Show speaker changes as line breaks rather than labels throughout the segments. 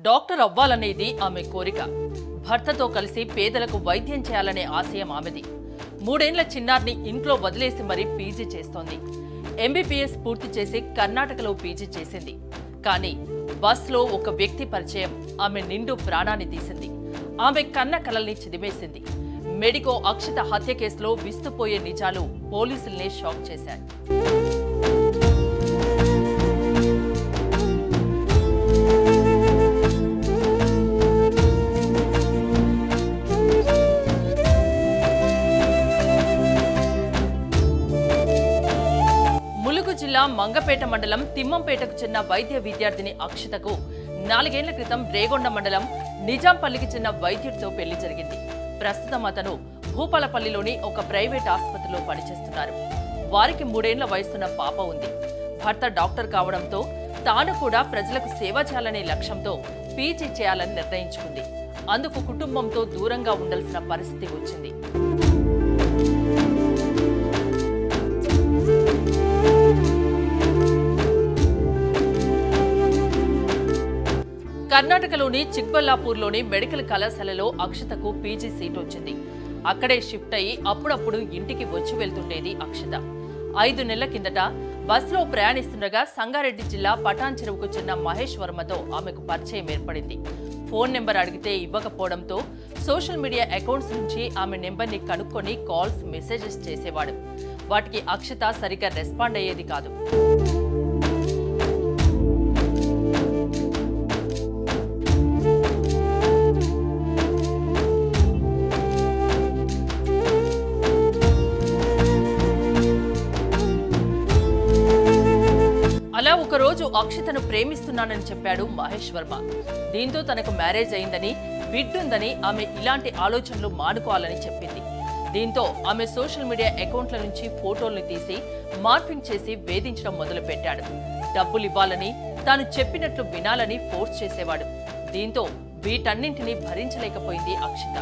doctor అవ్వాలనేది ఆమె కోరిక భర్తతో కలిసి పేదలకు వైద్యం చేయాలనే ఆశయం ఆమెది మూడేండ్ల చిన్నారిని ఇంట్లో వదిలేసి మరీ పీజీ చేస్తోంది ఎంబీబీఎస్ పూర్తి చేసి కర్ణాటకలో పీజీ చేసింది కానీ బస్లో ఒక వ్యక్తి పరిచయం ఆమె నిండు ప్రాణాన్ని తీసింది ఆమె కన్న కలల్ని చిదిమేసింది మెడికో అక్షిత హత్య కేసులో విస్తుపోయే నిజాలు పోలీసుల్నే షాక్ చేశాయి ములుగు జిల్లా మంగపేట మండలం తిమ్మంపేటకు చెందిన వైద్య విద్యార్థిని అక్షితకు నాలుగేళ్ల క్రితం రేగొండ మండలం నిజాంపల్లికి చెందిన వైద్యుడితో పెళ్లి జరిగింది ప్రస్తుతం అతను భూపాలపల్లిలోని ఒక ప్రైవేట్ ఆసుపత్రిలో పనిచేస్తున్నారు వారికి మూడేళ్ల వయసున్న పాప ఉంది భర్త డాక్టర్ కావడంతో తాను కూడా ప్రజలకు సేవ చేయాలనే లక్ష్యంతో పీజీ చేయాలని నిర్ణయించుకుంది అందుకు కుటుంబంతో దూరంగా ఉండాల్సిన పరిస్థితి వచ్చింది కర్ణాటకలోని చిక్బల్లాపూర్లోని మెడికల్ కళాశాలలో అక్షతకు పీజీ సీట్ వచ్చింది అక్కడే షిఫ్ట్ అయ్యి అప్పుడప్పుడు ఇంటికి వచ్చి వెళ్తుండేది అక్షత ఐదు నెలల కిందట బస్సులో ప్రయాణిస్తుండగా సంగారెడ్డి జిల్లా పటాన్ చెరువుకు చెందిన మహేష్ వర్మతో ఆమెకు పరిచయం ఏర్పడింది ఫోన్ నెంబర్ అడిగితే ఇవ్వకపోవడంతో సోషల్ మీడియా అకౌంట్స్ నుంచి ఆమె నెంబర్ని కనుక్కొని కాల్స్ మెసేజెస్ చేసేవాడు వాటికి అక్షత సరిగ్గా రెస్పాండ్ అయ్యేది కాదు అలా ఒకరోజు అక్షితను ప్రేమిస్తున్నానని చెప్పాడు మహేష్ వర్మ దీంతో తనకు మ్యారేజ్ అయిందని బిడ్డుందని ఆమె ఇలాంటి ఆలోచనలు మానుకోవాలని చెప్పింది దీంతో ఆమె సోషల్ మీడియా అకౌంట్ల నుంచి ఫోటోల్ని తీసి మార్ఫింగ్ చేసి వేధించడం మొదలుపెట్టాడు డబ్బులు ఇవ్వాలని తాను చెప్పినట్లు వినాలని ఫోర్స్ చేసేవాడు దీంతో వీటన్నింటినీ భరించలేకపోయింది అక్షిత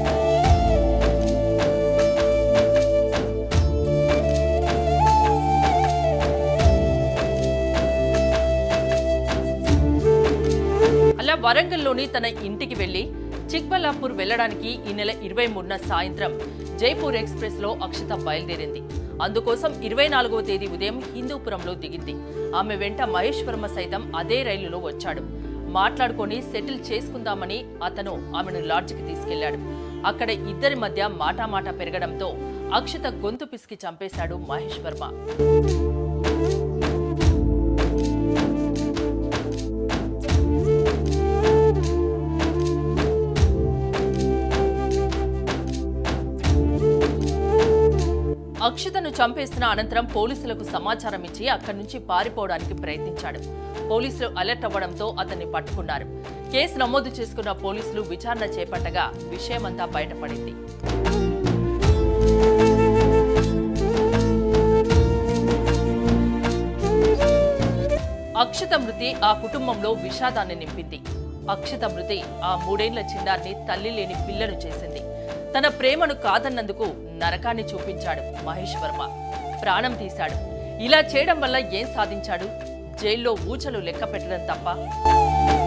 అలా వరంగల్లోని తన ఇంటికి వెళ్లి చిక్బల్లాపూర్ వెళ్లడానికి ఈ నెల ఇరవై మూడున సాయంత్రం జైపూర్ ఎక్స్ప్రెస్ లో అక్షిత బయలుదేరింది అందుకోసం ఇరవై నాలుగవ తేదీ ఉదయం హిందూపురంలో దిగింది ఆమె వెంట మహేష్ వర్మ సైతం అదే రైలులో వచ్చాడు మాట్లాడుకొని సెటిల్ చేసుకుందామని అతను ఆమెను లాడ్జికి తీసుకెళ్లాడు అక్కడ ఇద్దరి మధ్య మాటామాట పెరగడంతో అక్షిత గొంతు పిసికి చంపేశాడు మహేష్ వర్మ అక్షితను చంపేసిన అనంతరం పోలీసులకు సమాచారం ఇచ్చి అక్కడి నుంచి పారిపోవడానికి ప్రయత్నించాడు పోలీసులు అలర్ట్ అవ్వడంతో అతన్ని పట్టుకున్నారు కేసు నమోదు చేసుకున్న పోలీసులు విచారణ చేపట్టగా విషయమంతా బయటపడింది అక్షిత మృతి ఆ కుటుంబంలో విషాదాన్ని నింపింది అక్షిత మృతి ఆ మూడేండ్ల చిన్నారిని తల్లి లేని పిల్లను చేసింది తన ప్రేమను కాదన్నందుకు నరకాన్ని చూపించాడు మహేష్ వర్మ ప్రాణం తీశాడు ఇలా చేయడం వల్ల ఏం సాధించాడు జైల్లో ఊచలు లెక్క పెట్టడం తప్ప